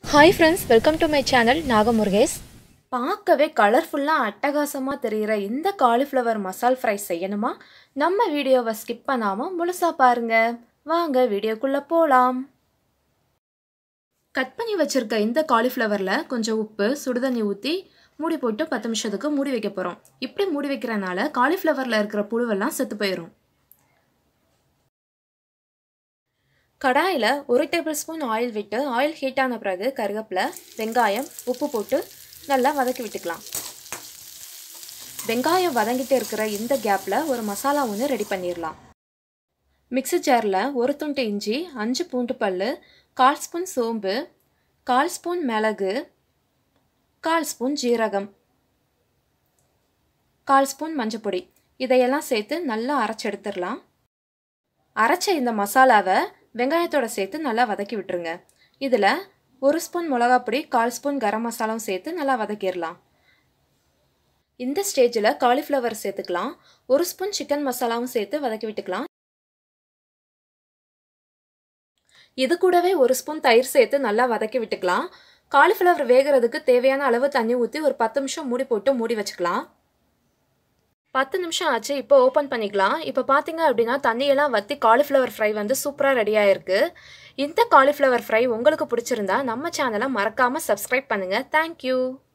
hi friends welcome to my channel Nagamurugesh பார்க்கவே கலர்ஃபுல்லாக அட்டகாசமாக தெரிகிற இந்த காலிஃப்ளவர் மசால் ஃப்ரை செய்யணுமா நம்ம வீடியோவை ஸ்கிப் பண்ணாமல் முழுசாக பாருங்க வாங்க வீடியோக்குள்ளே போகலாம் கட் பண்ணி வச்சுருக்க இந்த காலிஃப்ளவரில் கொஞ்சம் உப்பு சுடுதண்ணி ஊற்றி மூடி போட்டு பத்து நிமிஷத்துக்கு மூடி வைக்க போகிறோம் இப்படி மூடி வைக்கிறனால காலிஃப்ளவரில் இருக்கிற புழுவெல்லாம் செத்து போயிடும் கடாயில் ஒரு டேபிள் ஸ்பூன் ஆயில் விட்டு ஆயில் ஹீட் ஆன பிறகு கருவேப்பிலை வெங்காயம் உப்பு போட்டு நல்லா வதக்கி விட்டுக்கலாம் வெங்காயம் வதங்கிட்டு இருக்கிற இந்த கேப்பில் ஒரு மசாலா ஒன்று ரெடி பண்ணிடலாம் மிக்ஸி ஜாரில் ஒரு துண்டு இஞ்சி அஞ்சு பூண்டு பல் கால் ஸ்பூன் சோம்பு கால் ஸ்பூன் மிளகு கால் ஸ்பூன் ஜீரகம் கால் ஸ்பூன் மஞ்சப்பொடி இதையெல்லாம் சேர்த்து நல்லா அரைச்சி எடுத்துடலாம் அரைச்ச இந்த மசாலாவை வெங்காயத்தோட சேர்த்து நல்லா வதக்கி விட்டுருங்க இதில் ஒரு ஸ்பூன் மிளகாப்பொடி கால் ஸ்பூன் கரம் மசாலாவும் சேர்த்து நல்லா வதக்கிடலாம் இந்த ஸ்டேஜில் காலிஃப்ளவர் சேர்த்துக்கலாம் ஒரு ஸ்பூன் சிக்கன் மசாலாவும் சேர்த்து வதக்கி விட்டுக்கலாம் இது கூடவே ஒரு ஸ்பூன் தயிர் சேர்த்து நல்லா வதக்கி விட்டுக்கலாம் காலிஃப்ளவர் வேகிறதுக்கு தேவையான அளவு தண்ணி ஊற்றி ஒரு பத்து நிமிஷம் மூடி போட்டு மூடி வச்சுக்கலாம் பத்து நிமிஷம் ஆச்சு இப்போ ஓப்பன் பண்ணிக்கலாம் இப்போ பார்த்தீங்க அப்படின்னா தண்ணியெல்லாம் வற்றி காலிஃப்ளவர் ஃப்ரை வந்து சூப்பராக ரெடி ஆயிருக்கு இந்த காலிஃப்ளவர் ஃப்ரை உங்களுக்கு பிடிச்சிருந்தா நம்ம சேனலை மறக்காமல் சப்ஸ்கிரைப் பண்ணுங்கள் தேங்க்யூ